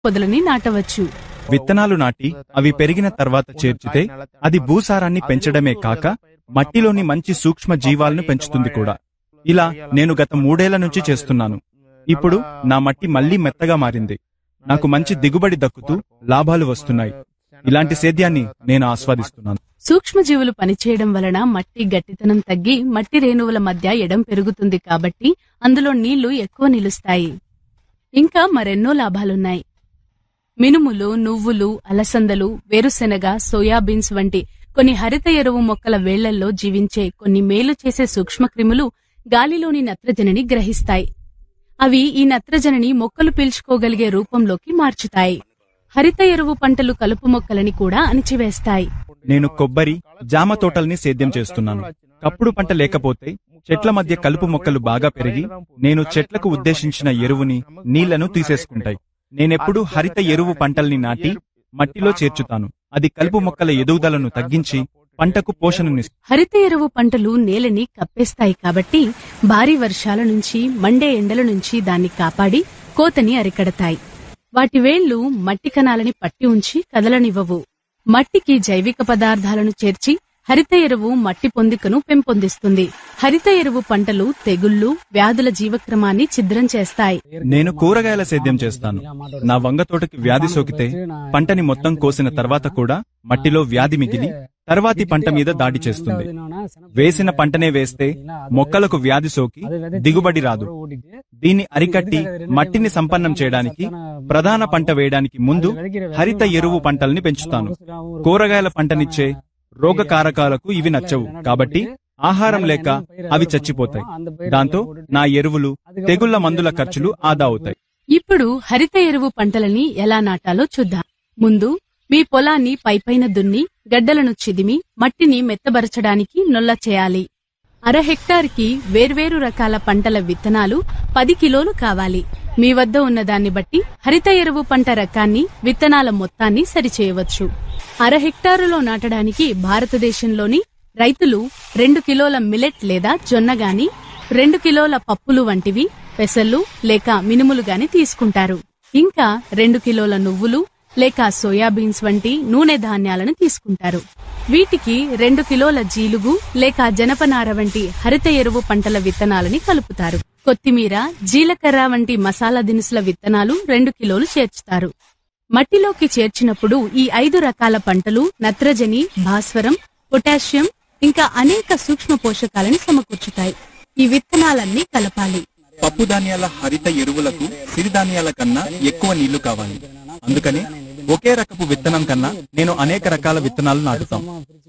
పొదలని నాటవచ్చు విత్తనాలు నాటి అవి పెరిగిన తర్వాత చేర్చితే అది భూసారాన్ని పెంచడమే కాక మట్టిలోని మంచి సూక్ష్మ జీవాలను పెంచుతుంది కూడా ఇలా నేను గత మూడేళ్ల నుంచి చేస్తున్నాను ఇప్పుడు నా మట్టి మళ్లీ మెత్తగా మారింది నాకు మంచి దిగుబడి దక్కుతూ లాభాలు వస్తున్నాయి ఇలాంటి సేద్యాన్ని నేను ఆస్వాదిస్తున్నాను సూక్ష్మజీవులు పనిచేయడం వలన మట్టి గట్టితనం తగ్గి మట్టి రేణువుల మధ్య ఎడం పెరుగుతుంది కాబట్టి అందులో నీళ్లు ఎక్కువ నిలుస్తాయి ఇంకా మరెన్నో లాభాలున్నాయి మినుములు నువ్వులు అలసందలు వేరుశెనగ సోయాబీన్స్ వంటి కొన్ని హరిత ఎరువు మొక్కల వేళ్లల్లో జీవించే కొన్ని మేలు చేసే సూక్ష్మక్రిములు గాలిలోని నత్రజనిని గ్రహిస్తాయి అవి ఈ నత్రజనిని మొక్కలు పీల్చుకోగలిగే రూపంలోకి మార్చుతాయి హరిత ఎరువు పంటలు కలుపు మొక్కలని కూడా అణిచివేస్తాయి నేను కొబ్బరి జామ తోటల్ని సేద్యం చేస్తున్నాను కప్పుడు పంట లేకపోతే చెట్ల మధ్య కలుపు మొక్కలు బాగా పెరిగి నేను చెట్లకు ఉద్దేశించిన ఎరువుని నీళ్లను తీసేసుకుంటాయి నేనెప్పుడూ హరిత ఎరువు పంటల్ని నాటి మట్టిలో చేర్చుతాను అది కలుపు మొక్కల ఎదుగుదలను తగ్గించి పంటకు పోషణనిస్తుంది హరిత ఎరువు పంటలు నేలని కప్పేస్తాయి కాబట్టి భారీ వర్షాల నుంచి మండే ఎండల నుంచి దాన్ని కాపాడి కోతని అరికడతాయి వాటి వేళ్లు మట్టి కణాలని పట్టి ఉంచి కదలనివ్వవు మట్టికి జైవిక పదార్థాలను చేర్చి హరిత ఎరువు మట్టి పొందికను పెంపొందిస్తుంది హరిత ఎరువు పంటలు తెగుళ్లు వ్యాధుల జీవక్రమాన్ని ఛిద్రం చేస్తాయి నేను కూరగాయల సేద్యం చేస్తాను నా వంగ తోటకి వ్యాధి సోకితే పంటని మొత్తం కోసిన తర్వాత కూడా మట్టిలో వ్యాధి మిగిలి తర్వాతి పంట మీద దాడి చేస్తుంది వేసిన పంటనే వేస్తే మొక్కలకు వ్యాధి సోకి దిగుబడి రాదు దీన్ని అరికట్టి మట్టిని సంపన్నం చేయడానికి ప్రధాన పంట వేయడానికి ముందు హరిత ఎరువు పంటల్ని పెంచుతాను కూరగాయల పంటనిచ్చే రోగకారకాలకు ఇవి నచ్చవు కాబట్టి ఆహారం లేక అవి చచ్చిపోతాయి దాంతో నా ఎరువులు తెగుళ్ల మందుల ఖర్చులు ఆదా అవుతాయి ఇప్పుడు హరిత ఎరువు పంటలని ఎలా నాటాలో చూద్దాం ముందు మీ పొలాన్ని పైపైన దున్ని గడ్డలను చిదిమి మట్టిని మెత్తబరచడానికి నొల్ల చేయాలి అర హెక్టార్కి వేర్వేరు రకాల పంటల విత్తనాలు పది కిలోలు కావాలి మీ వద్ద ఉన్నదాన్ని బట్టి హరిత ఎరువు పంట రకాన్ని విత్తనాల మొత్తాన్ని సరిచేయవచ్చు అర హెక్టారులో నాటడానికి భారతదేశంలోని రైతులు రెండు కిలోల మిలెట్ లేదా జొన్న గాని రెండు కిలోల పప్పులు వంటివి పెసళ్ళు లేక మినుములు గాని తీసుకుంటారు ఇంకా రెండు కిలోల నువ్వులు లేక సోయాబీన్స్ వంటి నూనె ధాన్యాలను తీసుకుంటారు వీటికి రెండు కిలోల జీలుగు లేక జనపనార వంటి హరిత ఎరువు పంటల విత్తనాలని కలుపుతారు కొత్తిమీర జీలకర్ర వంటి మసాలా దినుసుల విత్తనాలు రెండు కిలోలు చేర్చుతారు మట్టిలోకి చేర్చినప్పుడు ఈ ఐదు రకాల పంటలు నత్రజని భాస్వరం పొటాషియం ఇంకా అనేక సూక్ష్మ పోషకాలను సమకూర్చుతాయి ఈ విత్తనాలన్నీ కలపాలి పప్పు ధాన్యాల హరిత ఎరువులకు సిరిధాన్యాల కన్నా ఎక్కువ నీళ్లు కావాలి అందుకని ఒకే రకపు విత్తనం కన్నా నేను అనేక రకాల విత్తనాలు నాటుతాం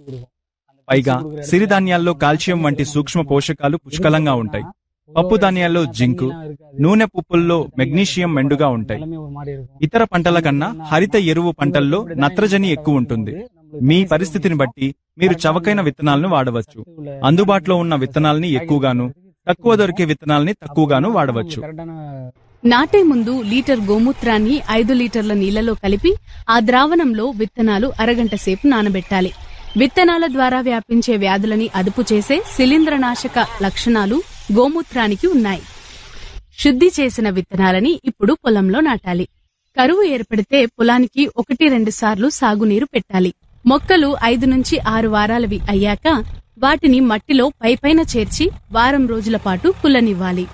పైగా సిరిధాన్యాల్లో కాల్షియం వంటి సూక్ష్మ పోషకాలు పుష్కలంగా ఉంటాయి పప్పు ధాన్యాల్లో జింకు నూనె పుప్పుల్లో మెగ్నీషియం మెండుగా ఉంటాయి ఇతర పంటల కన్నా హరిత ఎరువు పంటల్లో నత్రజని ఎక్కువ ఉంటుంది మీ పరిస్థితిని బట్టి మీరు చవకైన విత్తనాలను వాడవచ్చు అందుబాటులో ఉన్న విత్తనాల్ని ఎక్కువగాను తక్కువ దొరికే విత్తనాల్ని తక్కువగాను వాడవచ్చు నాటే ముందు లీటర్ గోమూత్రాన్ని ఐదు లీటర్ల నీళ్లలో కలిపి ఆ ద్రావణంలో విత్తనాలు అరగంట సేపు నానబెట్టాలి విత్తనాల ద్వారా వ్యాపించే వ్యాధులని అదుపు చేసే శిలీంద్రనాశక లక్షణాలు గోమూత్రానికి ఉన్నాయి శుద్ధి చేసిన విత్తనాలని ఇప్పుడు పొలంలో నాటాలి కరువు ఏర్పడితే పొలానికి ఒకటి రెండు సార్లు సాగునీరు పెట్టాలి మొక్కలు ఐదు నుంచి ఆరు వారాలవి అయ్యాక వాటిని మట్టిలో పైపైన చేర్చి వారం రోజుల పాటు కుల్లనివ్వాలి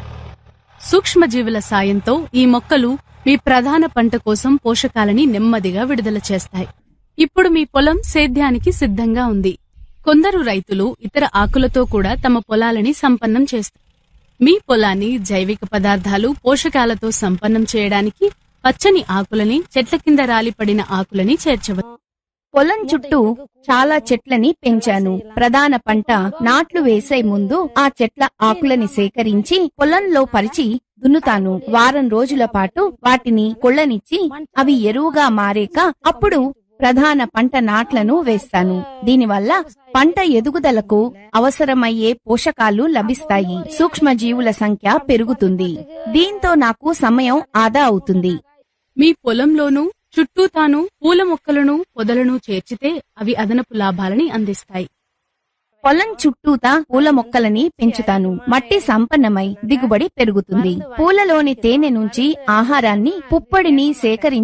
సూక్ష్మజీవుల సాయంతో ఈ మొక్కలు మీ ప్రధాన పంట కోసం పోషకాలని నెమ్మదిగా విడుదల చేస్తాయి ఇప్పుడు మీ పొలం సేద్యానికి సిద్ధంగా ఉంది కొందరు రైతులు ఇతర ఆకులతో కూడా తమ పొలాలని సంపన్నం చేస్తారు మీ పొలాన్ని జైవిక పదార్థాలు పోషకాలతో సంపన్నం చేయడానికి పచ్చని ఆకులని చెట్ల కింద రాలిపడిన ఆకులని చేర్చవచ్చు పొలం చుట్టూ చాలా చెట్లని పెంచాను ప్రధాన పంట నాట్లు వేసే ముందు ఆ చెట్ల ఆకులని సేకరించి పొలంలో పరిచి దున్నుతాను వారం రోజుల పాటు వాటిని కొళ్ళనిచ్చి అవి ఎరువుగా మారేక అప్పుడు ప్రధాన పంట నాట్లను వేస్తాను దీనివల్ల పంట ఎదుగుదలకు అవసరమయ్యే పోషకాలు లభిస్తాయి సూక్ష్మజీవుల సంఖ్య పెరుగుతుంది దీంతో నాకు సమయం ఆదా అవుతుంది మీ పొలంలోనూ చుట్టూ తాను పూల మొక్కలను పొదలను చేర్చితే అవి అదనపు లాభాలని అందిస్తాయి పొలం చుట్టూతా పూల మొక్కలని పెంచుతాను మట్టి సంపన్నమై దిగుబడి పెరుగుతుంది పూలలోని తేనె నుంచి ఆహారాన్ని పుప్పొడిని సేకరించి